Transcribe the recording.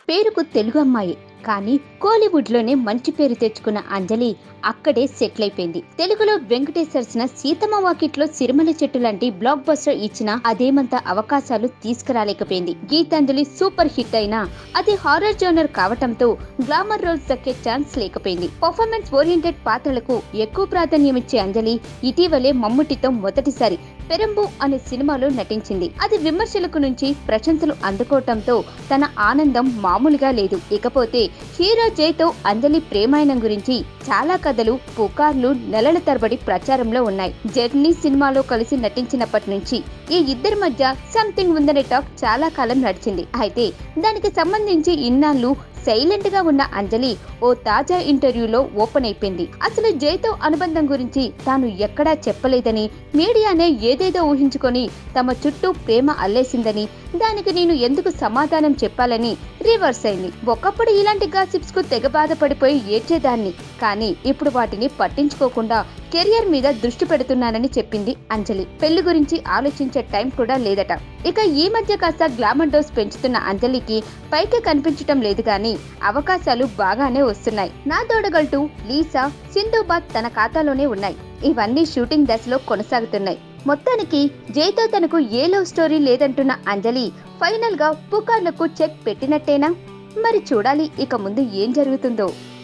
పేరుకు తెలుగు అమ్మాయి కానీ కోలీవుడ్ లోనే మంచి పేరు తెచ్చుకున్న అంజలి అక్కడే సెటిల్ అయిపోయింది తెలుగులో వెంకటేశ్వర్సిన సీతమ్మ వాకిట్లో సిరిమల చెట్టు లాంటి బ్లాక్ బస్టర్ ఇచ్చిన అదేమంత అవకాశాలు తీసుకురాలేకపోయింది గీతాంజలి సూపర్ హిట్ అయినా అది హారర్ జోనర్ కావటంతో గ్లామర్ రోల్స్ దక్కే ఛాన్స్ లేకపోయింది పర్ఫార్మెన్స్ ఓరియంటెడ్ పాత్రలకు ఎక్కువ ప్రాధాన్యం ఇచ్చే అంజలి ఇటీవలే మమ్ముటితో మొదటిసారి పెరంబు అనే సినిమాలో నటించింది అది విమర్శలకు నుంచి ప్రశంసలు అందుకోవటంతో తన ఆనందం మామూలుగా లేదు ఇకపోతే హీరో జయ్తో అంజలి ప్రేమాయణం గురించి చాలా కథలు పుకార్లు నెలల తరబడి ప్రచారంలో ఉన్నాయి జర్నీ సినిమాలో కలిసి నటించినప్పటి నుంచి ఈ ఇద్దరి మధ్య సంథింగ్ ఉందనే టాక్ చాలా కాలం నడిచింది అయితే దానికి సంబంధించి ఇన్నాళ్ళు సైలెంట్ గా ఉన్న అంజలి ఓ తాజా ఇంటర్వ్యూలో ఓపెన్ అయిపోయింది అసలు జయ్తో అనుబంధం గురించి తాను ఎక్కడా చెప్పలేదని మీడియానే ఏదేదో ఊహించుకొని తమ చుట్టూ ప్రేమ అల్లేసిందని దానికి నేను ఎందుకు సమాధానం చెప్పాలని రివర్స్ అయింది ఒకప్పుడు ఇలాంటి గాసిప్స్ కు తెగ బాధపడిపోయి ఏడ్చేదాన్ని కానీ ఇప్పుడు వాటిని పట్టించుకోకుండా కెరియర్ మీద దృష్టి పెడుతున్నానని చెప్పింది అంజలి పెళ్లి గురించి ఆలోచించే టైం కూడా లేదట ఇక ఈ మధ్య కాస్త గ్లామర్ డోస్ పెంచుతున్న అంజలికి పైకి కనిపించటం లేదు కానీ అవకాశాలు బాగానే వస్తున్నాయి నా దోడగల్టు లీసా సింధుబాద్ తన ఖాతాలోనే ఉన్నాయి ఇవన్నీ షూటింగ్ దశలో కొనసాగుతున్నాయి మొత్తానికి జైతో తనకు ఏ లవ్ స్టోరీ లేదంటున్న అంజలి ఫైనల్ గా పుకార్లకు చెక్ పెట్టినట్టేనా మరి చూడాలి ఇక ముందు ఏం జరుగుతుందో